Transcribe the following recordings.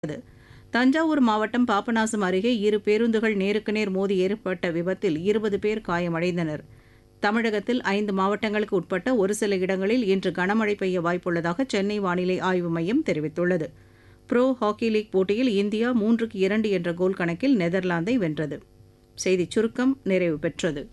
தஞ்சாவூர் மாவட்டம் பாபநாசம் அருகே இரு பேருந்துகள் நேருக்கு நேர் மோதி ஏற்பட்ட விபத்தில் இருபது பேர் காயமடைந்தனர் தமிழகத்தில் ஐந்து மாவட்டங்களுக்கு உட்பட்ட ஒரு சில இடங்களில் இன்று கனமழை பெய்ய வாய்ப்புள்ளதாக சென்னை வானிலை ஆய்வு மையம் தெரிவித்துள்ளது புரோ ஹாக்கி லீக் போட்டியில் இந்தியா மூன்றுக்கு இரண்டு என்ற கோல் கணக்கில் நெதர்லாந்தை வென்றது செய்திச் சுருக்கம் நிறைவு பெற்றது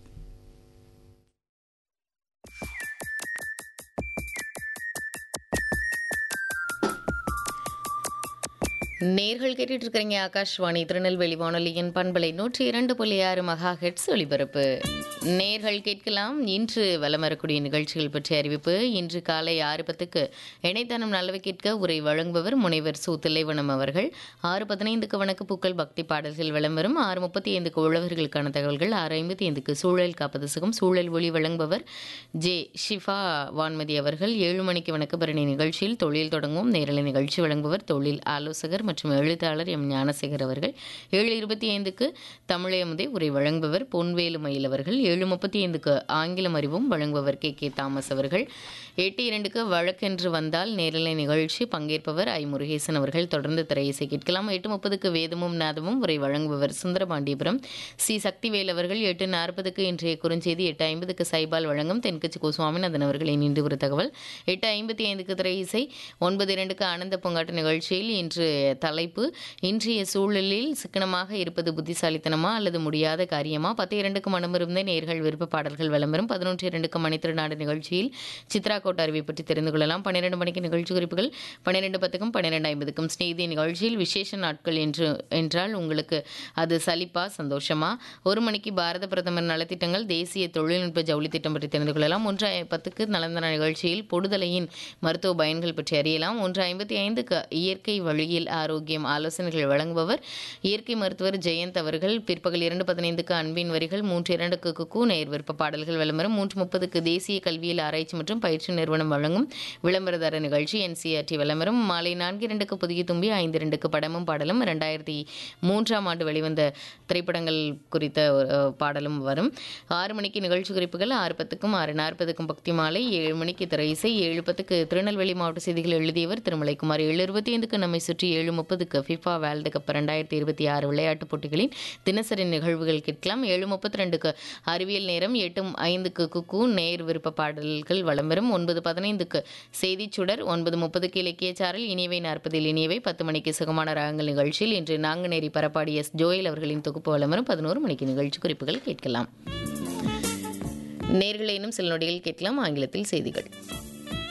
நேர்கள் கேட்டுட்டு இருக்கிறீங்க ஆகாஷ்வாணி திருநெல்வேலி வானொலியின் பண்பலை நூற்றி இரண்டு புள்ளி ஆறு மகா ஹெட்ஸ் ஒலிபரப்பு நேர்கள் கேட்கலாம் இன்று வலம் வரக்கூடிய நிகழ்ச்சிகள் பற்றிய அறிவிப்பு இன்று காலை ஆறு பத்துக்கு இணைத்தனம் நல்லவை கேட்க உரை வழங்குபவர் முனைவர் சு தில்லைவனம் அவர்கள் ஆறு பதினைந்துக்கு வணக்க பூக்கள் பக்தி பாடல்கள் வலம் வரும் ஆறு முப்பத்தி ஐந்துக்கு உழவர்களுக்கான தகவல்கள் ஆறு ஐம்பத்தி ஐந்துக்கு சூழல் காப்பது சுகம் சூழல் ஒளி வழங்குபவர் ஜே ஷிஃபா வான்மதி அவர்கள் ஏழு மணிக்கு வணக்கபரணி நிகழ்ச்சியில் தொழில் தொடங்கும் நேரலை நிகழ்ச்சி வழங்குபவர் தொழில் ஆலோசகர் மற்றும் எழுத்தாளர் எம் ஞானசேகர் அவர்கள் ஏழு இருபத்தி ஐந்துக்கு தமிழயமுதே உரை வழங்குபவர் பொன்வேலு மயில் அவர்கள் ஏழு முப்பத்தி ஐந்துக்கு ஆங்கிலம் அறிவும் வழங்குபவர் கே கே தாமஸ் அவர்கள் எட்டு இரண்டுக்கு வழக்கென்று வந்தால் நேரலை நிகழ்ச்சி பங்கேற்பவர் ஐ முருகேசன் அவர்கள் தொடர்ந்து திரையிசை கேட்கலாம் எட்டு முப்பதுக்கு வேதமும் நாதமும் உரை வழங்குபவர் சுந்தரபாண்டியபுரம் சி சக்திவேல் அவர்கள் எட்டு நாற்பதுக்கு இன்றைய குறுஞ்செய்தி எட்டு ஐம்பதுக்கு சைபால் வழங்கும் தென்கட்சி கோ சுவாமிநாதன் அவர்களின் இன்று ஒரு தகவல் எட்டு ஐம்பத்தி ஐந்துக்கு திரை இசை ஒன்பது இரண்டுக்கு ஆனந்த பூங்காட்டு நிகழ்ச்சியில் இன்று தலைப்பு இன்றைய சூழலில் சிக்கனமாக இருப்பது புத்திசாலித்தனமா அல்லது முடியாத காரியமா பத்து இரண்டுக்கு மனமிருந்த நேர்கள் விருப்ப பாடல்கள் விளம்பரம் பதினொன்று இரண்டுக்கு மணித்திருநாடு நிகழ்ச்சியில் சித்ரா கோட் அறிவை பற்றி தெரிந்து கொள்ளலாம் பன்னிரெண்டு மணிக்கு நிகழ்ச்சி குறிப்புகள் பன்னிரெண்டு பத்துக்கும் பன்னிரெண்டு ஐம்பதுக்கும் ஸ்நேதி நிகழ்ச்சியில் விசேஷ நாட்கள் என்று என்றால் உங்களுக்கு அது சலிப்பா சந்தோஷமா ஒரு மணிக்கு பாரத பிரதமர் நலத்திட்டங்கள் தேசிய தொழில்நுட்ப ஜவுளி திட்டம் பற்றி தெரிந்து கொள்ளலாம் ஒன்று பத்துக்கு நலந்தன நிகழ்ச்சியில் பொடுதலையின் மருத்துவ பயன்கள் பற்றி அறியலாம் ஒன்று ஐம்பத்தி ஐந்துக்கு இயற்கை வழியில் ஆரோக்கியம் ஆலோசனைகள் வழங்குபவர் இயற்கை மருத்துவர் ஜெயந்த் அவர்கள் பிற்பகல் இரண்டு பதினைந்துக்கு அன்பின் வரிகள் மூன்று இரண்டுக்கு குக்கு நேர் விருப்ப பாடல்கள் விளம்பரம் மூன்று முப்பதுக்கு தேசிய கல்வியல் ஆராய்ச்சி மற்றும் பயிற்சி நிறுவனம் வழங்கும் விளம்பரதார நிகழ்ச்சி என்சிஆர்டி விளம்பரம் மாலை நான்கு இரண்டுக்கு புதிய தும்பி ஐந்து இரண்டுக்கு படமும் பாடலும் இரண்டாயிரத்தி மூன்றாம் ஆண்டு வெளிவந்த திரைப்படங்கள் குறித்த ஒரு பாடலும் வரும் ஆறு மணிக்கு நிகழ்ச்சி குறிப்புகள் ஆறு பத்துக்கும் ஆறு நாற்பதுக்கும் பக்தி மாலை ஏழு மணிக்கு திரை இசை ஏழு பத்துக்கு திருநெல்வேலி மாவட்ட செய்திகள் எழுதியவர் திருமலைக்குமார் ஏழு இருபத்தி ஐந்துக்கு நம்மை சுற்றி ஏழு முப்பதுக்கு ஃபிஃபா வேர்ல்டு கப் ரெண்டாயிரத்தி இருபத்தி ஆறு விளையாட்டுப் போட்டிகளின் தினசரி நிகழ்வுகள் கேட்கலாம் ஏழு முப்பத்தி ரெண்டுக்கு அறிவியல் நேரம் எட்டு ஐந்துக்கு குக்கு நேர் விருப்ப பாடல்கள் வளம்பெறும் ஒன்பது பதினைந்துக்கு செய்திச் சுடர் ஒன்பது முப்பதுக்கு இலக்கியச்சாரல் இனியவை நாற்பதில் இனியவை பத்து மணிக்கு சுகமான ராகங்கள் நிகழ்ச்சியில் இன்று நாங்குநேரி பரப்பாடி எஸ் ஜோயல் அவர்களின் தொகுப்பு வளம்பெறும் பதினோரு மணிக்கு நிகழ்ச்சி குறிப்புகள் கேட்கலாம் நேர்களை இன்னும் சில நொடிகள் கேட்கலாம் ஆங்கிலத்தில் செய்திகள்